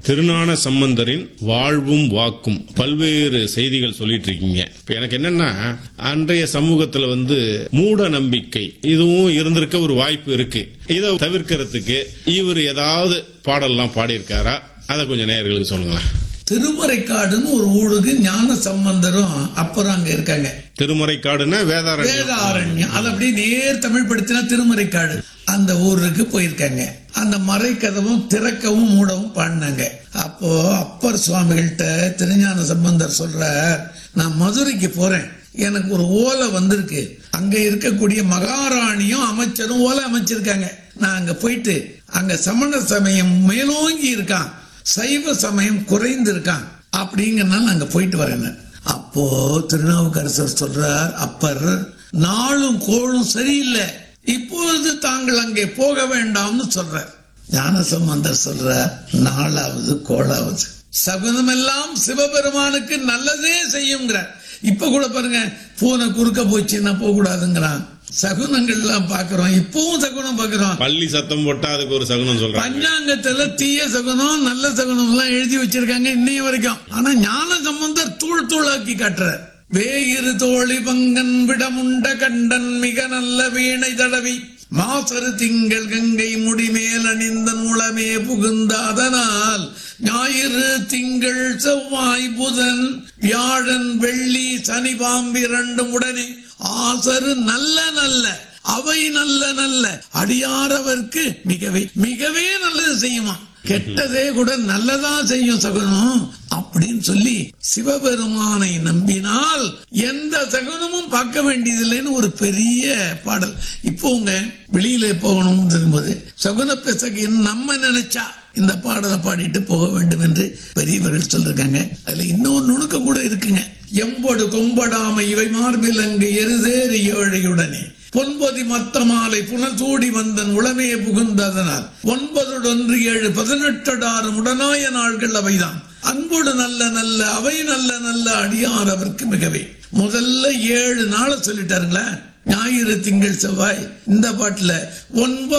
திருஞான சம்பந்தரின் வாழ்வும் வாக்கும் பல்வேறு செய்திகள் சொல்லிட்டு இருக்கீங்க இப்ப எனக்கு என்னன்னா அன்றைய சமூகத்துல வந்து மூட நம்பிக்கை இதுவும் இருந்திருக்க ஒரு வாய்ப்பு இருக்கு இதை தவிர்க்கிறதுக்கு இவர் ஏதாவது பாடல்லாம் பாடியிருக்காரா அதை கொஞ்சம் நேயர்களுக்கு சொல்லுங்களேன் திருமறைக்காடுன்னு ஒரு ஊருக்கு ஞான சம்பந்தரும் அப்புறம் அங்க இருக்காங்க திருமறைக்காடுன்னா வேதாரண்யம் வேதாரண்யம் அது அப்படியே நேர் தமிழ் படுத்தினா திருமறைக்காடு அந்த ஊருக்கு போயிருக்காங்க அந்த மறைக்கதவும் திறக்கவும் மூடவும் பாடினாங்க அப்போ அப்பர் சுவாமிகள்கிட்ட திருஞான சம்பந்தர் சொல்றார் நான் மதுரைக்கு போறேன் எனக்கு ஒரு ஓலை வந்திருக்கு அங்க இருக்கக்கூடிய மகாராணியும் அமைச்சரும் ஓலை அமைச்சிருக்காங்க நான் அங்க போயிட்டு அங்க சமண சமயம் மேலோங்கி இருக்கான் சைவ சமயம் குறைந்து இருக்கான் அப்படிங்கறனால அங்க போயிட்டு வரேன் அப்போ திருநாவுக்கரசர் சொல்றார் அப்பர் நாளும் கோளும் சரியில்லை இப்பொழுது தாங்கள் அங்கே போக வேண்டாம்னு சொல்றார் ஞானசம்பந்தர் சொல்றார் நாளாவது கோளாவது சகுனமெல்லாம் சிவபெருமானுக்கு நல்லதே செய்யுங்கிறார் இப்ப கூட பாருங்க பூனை குறுக்க போச்சுன்னா போக கூடாதுங்கிறான் சகுனங்கள்லாம் பாக்குறோம் இப்பவும் சகுனம் பாக்குறோம் பள்ளி சத்தம் போட்டா அதுக்கு ஒரு சகுனம் சொல்றாங்க பஞ்சாங்கத்துல தீய சகுனம் நல்ல சகுனம் எல்லாம் எழுதி வச்சிருக்காங்க இன்னைய வரைக்கும் ஆனா ஞான சம்பந்தர் தூள் தூளாக்கி காட்டுறார் வேயிரு தோழி பங்கன் விடமுண்ட கண்டன் மிக நல்ல வீணை தடவி மாசரு திங்கள் கங்கை முடிமேல் அணிந்த நூலமே புகுந்த அதனால் ஞாயிறு திங்கள் செவ்வாய் புதன் வியாழன் வெள்ளி சனி பாம்பிரண்டும் உடனே ஆசரு நல்ல நல்ல அவை நல்ல நல்ல அடியாரவர்க்கு மிகவே மிகவே நல்லது செய்யுமா கெட்டதே கூட நல்லதா செய்யும் சகுனம் அப்படின்னு சொல்லி சிவபெருமானை நம்பினால் எந்த சகுனமும் பார்க்க வேண்டியதில்லைன்னு ஒரு பெரிய பாடல் இப்போ உங்க வெளியில போகணும் இருக்கும்போது சகுன பெசகின் நம்ம நினைச்சா இந்த பாடலை பாடிட்டு போக வேண்டும் என்று பெரியவர்கள் சொல்லிருக்காங்க அதுல இன்னொரு நுணுக்கம் கூட இருக்குங்க எம்பொடு கொம்படாமை இவை மார்பில் அங்கு எருதேறி ஏழையுடனே பொன்பதி மத்த மாலை புனசூடி வந்தன் உளமே புகுந்ததனால் ஒன்பதொன்று ஏழு பதினெட்டடாறு உடனாய நாள்கள் அவைதான் அன்போடு நல்ல நல்ல அவை நல்ல நல்ல அடியார் அவருக்கு மிகவே முதல்ல ஏழு நாளை சொல்லிட்டாருங்களே ஞாயிறு திங்கள் செவ்வாய் இந்த பாட்டுல ஒன்பது